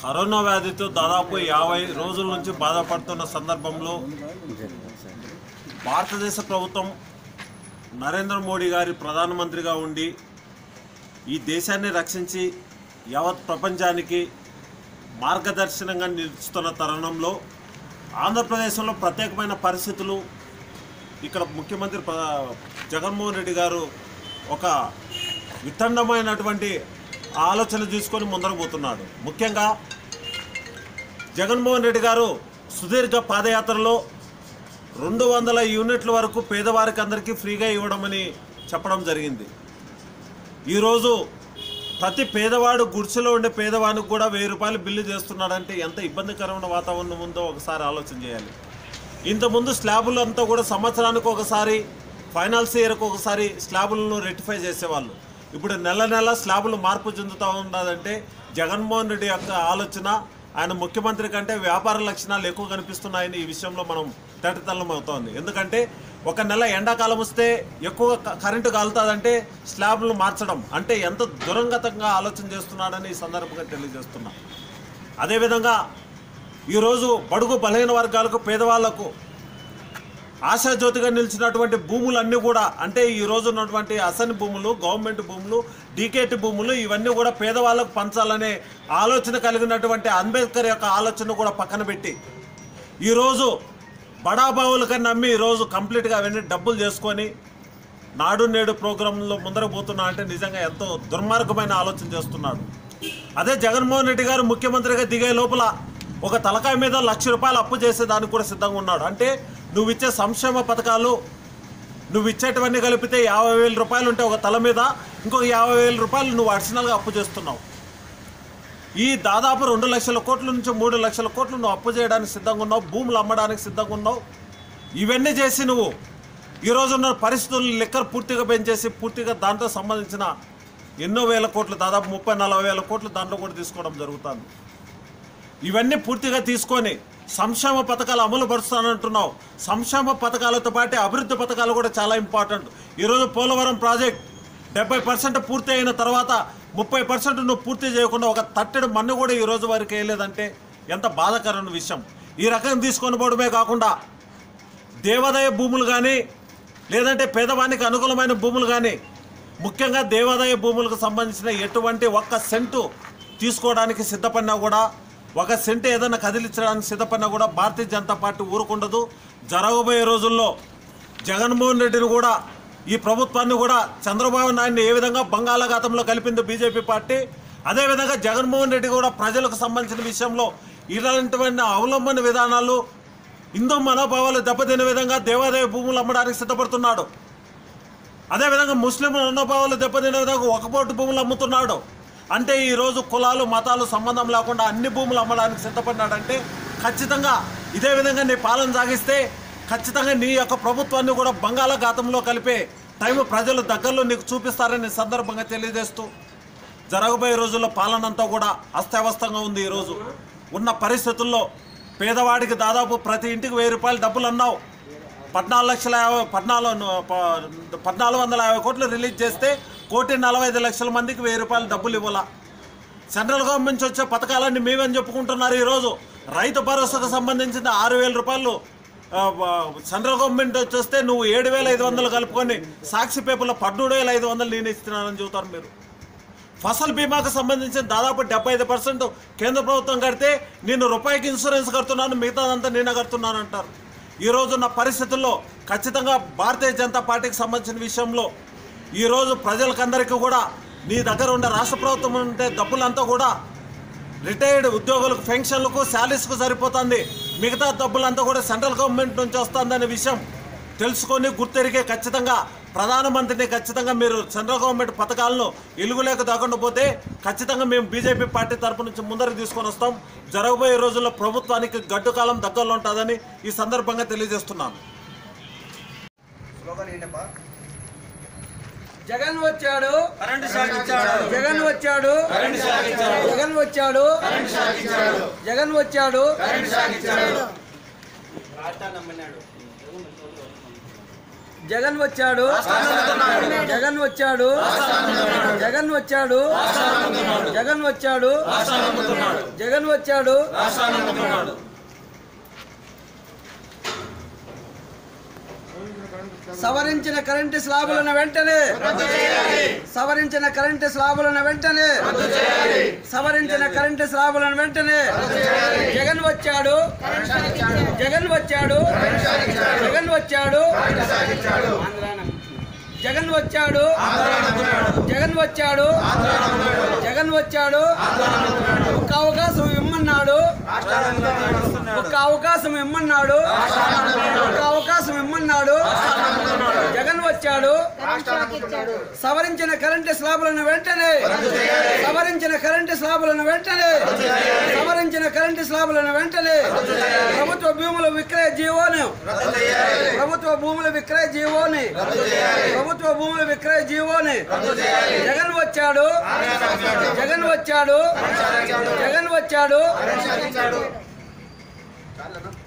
corona వ్యాధితో దాదాపు యాభై రోజుల నుంచి బాధపడుతున్న సందర్భంలో భారతదేశ ప్రభుత్వం నరేంద్ర మోడీ గారి ప్రధానమంత్రిగా ఉండి ఈ దేశాన్ని రక్షించి యావత్ ప్రపంచానికి మార్గదర్శనంగా నిలుస్తున్న తరుణంలో ఆంధ్రప్రదేశ్లో ప్రత్యేకమైన పరిస్థితులు ఇక్కడ ముఖ్యమంత్రి ప్ర- జగన్మోహన్ రెడ్డి గారు ఒక వితండమైనటువంటి ఆలోచన తీసుకొని ముందరకు పోతున్నాడు ముఖ్యంగా జగన్మోహన్ రెడ్డి గారు సుదీర్ఘ పాదయాత్రలో రెండు వందల యూనిట్ల వరకు పేదవారికి అందరికీ ఫ్రీగా ఇవ్వడమని చెప్పడం జరిగింది ఈరోజు ప్రతి పేదవాడు గుడిసెలో ఉండే పేదవానికి కూడా వెయ్యి రూపాయలు బిల్లు చేస్తున్నాడంటే ఎంత ఇబ్బందికరమైన వాతావరణం ఉందో ఒకసారి ఆలోచన చేయాలి ఇంతకుముందు స్లాబులు అంతా కూడా సంవత్సరానికి ఒకసారి ఫైనాన్స్ ఇయర్కి ఒకసారి స్లాబులను రెక్టిఫై చేసేవాళ్ళు ఇప్పుడు నెల నెల స్లాబులు మార్పు చెందుతూ ఉన్నదంటే జగన్మోహన్ రెడ్డి యొక్క ఆలోచన ఆయన ముఖ్యమంత్రి కంటే వ్యాపార లక్షణాలు ఎక్కువ కనిపిస్తున్నాయని ఈ విషయంలో మనం తేటతల్లం అవుతోంది ఎందుకంటే ఒక నెల ఎండాకాలం వస్తే ఎక్కువ క- కరెంటు కాలుతుందంటే స్లాబ్లు మార్చడం అంటే ఎంత దురంగతంగా ఆలోచన చేస్తున్నాడని ఈ సందర్భంగా తెలియజేస్తున్నా అదేవిధంగా ఈరోజు బడుగు బలహీన వర్గాలకు పేదవాళ్లకు ఆశాజ్యోతిగా నిలిచినటువంటి భూములన్నీ కూడా అంటే ఈ రోజు ఉన్నటువంటి అసని భూములు గవర్నమెంట్ భూములు డీకేటి భూములు ఇవన్నీ కూడా పేదవాళ్ళకు పంచాలనే ఆలోచన కలిగినటువంటి అంబేద్కర్ యొక్క ఆలోచన కూడా పక్కన పెట్టి ఈరోజు బడాబావుల కన్నా నమ్మి ఈరోజు కంప్లీట్గా అవన్నీ డబ్బులు చేసుకొని నాడు నేడు ప్రోగ్రాంలో ముందరకు పోతున్నా అంటే నిజంగా ఎంతో దుర్మార్గమైన ఆలోచన చేస్తున్నాడు అదే జగన్మోహన్ రెడ్డి గారు ముఖ్యమంత్రిగా దిగే లోపల ఒక తలకాయ మీద లక్ష రూపాయలు అప్పు చేసే దానికి కూడా సిద్ధంగా ఉన్నాడు అంటే నువ్వు ఇచ్చే సంక్షేమ పథకాలు నువ్వు ఇచ్చేటివన్నీ కలిపితే యాభై వేల రూపాయలు ఉంటే ఒక తల మీద ఇంకొక యాభై వేల రూపాయలు నువ్వు అడిషనల్గా అప్పు చేస్తున్నావు ఈ దాదాపు రెండు లక్షల కోట్ల నుంచి మూడు లక్షల కోట్లు నువ్వు అప్పు చేయడానికి సిద్ధంగా ఉన్నావు భూములు అమ్మడానికి సిద్ధంగా ఉన్నావు ఇవన్నీ చేసి నువ్వు ఈరోజు ఉన్న పరిస్థితులు లెక్కలు పూర్తిగా పెంచేసి పూర్తిగా దాంతో సంబంధించిన ఎన్నో వేల కోట్లు దాదాపు ముప్పై నలభై వేల కోట్లు దాంట్లో కూడా తీసుకోవడం జరుగుతుంది ఇవన్నీ పూర్తిగా తీసుకొని సంక్షేమ పథకాలు అమలు పరుస్తానంటున్నావు సంక్షేమ పథకాలతో పాటు అభివృద్ధి పథకాలు కూడా చాలా ఇంపార్టెంట్ ఈరోజు పోలవరం ప్రాజెక్ట్ డెబ్బై పర్సెంట్ పూర్తి అయిన తర్వాత ముప్పై పర్సెంట్ నువ్వు పూర్తి చేయకుండా ఒక తట్టెడు మన్ను కూడా ఈ రోజు వరకు వేయలేదంటే ఎంత బాధాకరమైన విషయం ఈ రకంగా తీసుకొని పోవడమే కాకుండా దేవాదాయ భూములు కానీ లేదంటే పేదవానికి అనుకూలమైన భూములు కానీ ముఖ్యంగా దేవాదాయ భూములకు సంబంధించిన ఎటువంటి ఒక్క సెంటు తీసుకోవడానికి సిద్ధపడినా కూడా ఒక సెంటు ఏదైనా కదిలించడానికి సిద్ధపడినా కూడా భారతీయ జనతా పార్టీ ఊరుకుండదు జరగబోయే రోజుల్లో జగన్మోహన్ రెడ్డిని కూడా ఈ ప్రభుత్వాన్ని కూడా చంద్రబాబు నాయుడిని ఏ విధంగా బంగాళాఖాతంలో కలిపింది బీజేపీ పార్టీ అదేవిధంగా జగన్మోహన్ రెడ్డి కూడా ప్రజలకు సంబంధించిన విషయంలో ఇలాంటివన్నీ అవలంబన విధానాలు హిందూ మనోభావాలు దెబ్బతినే విధంగా దేవాదాయ భూములు అమ్మడానికి సిద్ధపడుతున్నాడు అదేవిధంగా ముస్లిం మనోభావాలు దెబ్బతినే విధంగా ఒక పోటు భూములు అమ్ముతున్నాడు అంటే ఈరోజు కులాలు మతాలు సంబంధం లేకుండా అన్ని భూములు అమ్మడానికి సిద్ధపడ్డాడంటే ఖచ్చితంగా ఇదే విధంగా నీ పాలన సాగిస్తే ఖచ్చితంగా నీ యొక్క ప్రభుత్వాన్ని కూడా బంగాళాఖాతంలో కలిపే టైం ప్రజలు దగ్గరలో నీకు చూపిస్తారని సందర్భంగా తెలియజేస్తూ జరగబోయే రోజుల్లో పాలన అంతా కూడా అస్తవ్యస్తంగా ఉంది ఈరోజు ఉన్న పరిస్థితుల్లో పేదవాడికి దాదాపు ప్రతి ఇంటికి వెయ్యి రూపాయలు డబ్బులు అన్నావు పద్నాలుగు లక్షల యాభై పద్నాలుగు ప- పద్నాలుగు వందల యాభై కోట్లు రిలీజ్ చేస్తే కోటి నలభై ఐదు లక్షల మందికి వెయ్యి రూపాయలు డబ్బులు ఇవ్వాల సెంట్రల్ గవర్నమెంట్ నుంచి వచ్చే పథకాలన్నీ మేమని చెప్పుకుంటున్నారు ఈరోజు రైతు భరోసాకు సంబంధించిన ఆరు వేల రూపాయలు ఆ, ఆ, సెంట్రల్ గవర్నమెంట్ వచ్చేస్తే నువ్వు ఏడు వేల ఐదు వందలు కలుపుకొని సాక్షి పేపర్లో పద్మూడు వేల ఐదు వందలు నేను ఇస్తున్నానని చెబుతారు మీరు ఫసల్ బీమాకు సంబంధించిన దాదాపు డెబ్బై ఐదు పర్సెంట్ కేంద్ర ప్రభుత్వం కడితే నేను రూపాయికి ఇన్సూరెన్స్ కడుతున్నాను మిగతాదంతా నేనే కడుతున్నాను అంటారు ఈ రోజున్న పరిస్థితుల్లో ఖచ్చితంగా భారతీయ జనతా పార్టీకి సంబంధించిన విషయంలో ఈరోజు ప్రజలకందరికీ కూడా నీ దగ్గర ఉండే రాష్ట్ర ప్రభుత్వం ఉంటే డబ్బులంతా కూడా రిటైర్డ్ ఉద్యోగులకు పెన్షన్లకు శాలరీస్కు సరిపోతుంది మిగతా డబ్బులంతా కూడా సెంట్రల్ గవర్నమెంట్ నుంచి వస్తుందనే విషయం తెలుసుకొని గుర్తెరిగే ఖచ్చితంగా ప్రధానమంత్రిని ఖచ్చితంగా మీరు సెంట్రల్ గవర్నమెంట్ పథకాలను ఎలుగులేక దాకుండా పోతే ఖచ్చితంగా మేము బీజేపీ పార్టీ తరపు నుంచి ముందరకు తీసుకొని వస్తాం జరగబోయే రోజుల్లో ప్రభుత్వానికి గడ్డు కాలం దగ్గరలో ఉంటుందని ఈ సందర్భంగా తెలియజేస్తున్నాను స్లోగన్ ఏంటప్పా జగన్ వచ్చాడు జగన్ వచ్చాడు జగన్ వచ్చాడు జగన్ వచ్చాడు జగన్ వచ్చాడు జగన్ వచ్చాడు జగన్ వచ్చాడు జగన్ వచ్చాడు జగన్ వచ్చాడు సవరించిన కరెంటు స్లాబులను వెంటనే సవరించిన కరెంటు స్లాబులను వెంటనే సవరించిన కరెంటు స్లాబులను వెంటనే జగన్ వచ్చాడు జగన్ వచ్చాడు జగన్ వచ్చాడు జగన్ వచ్చాడు జగన్ వచ్చాడు జగన్ వచ్చాడు ఒక అవకాశం ఇమ్మన్నాడు ఒక అవకాశం ఇమ్మన్నాడు ఒక అవకాశం ఇమ్మన్నాడు జగన్ వచ్చాడు సవరించిన కరెంటు స్లాబులను వెంటనే సవరించిన కరెంటు స్లాబులను వెంటనే సవరించిన కరెంటు స్లాబులను వెంటనే ప్రభుత్వ భూముల విక్రయ జీవోను ప్రభుత్వ భూముల విక్రయ జీవోని ప్రభుత్వ భూముల విక్రయ జీవోని జగన్ వచ్చాడు జగన్ వచ్చాడు జగన్ వచ్చాడు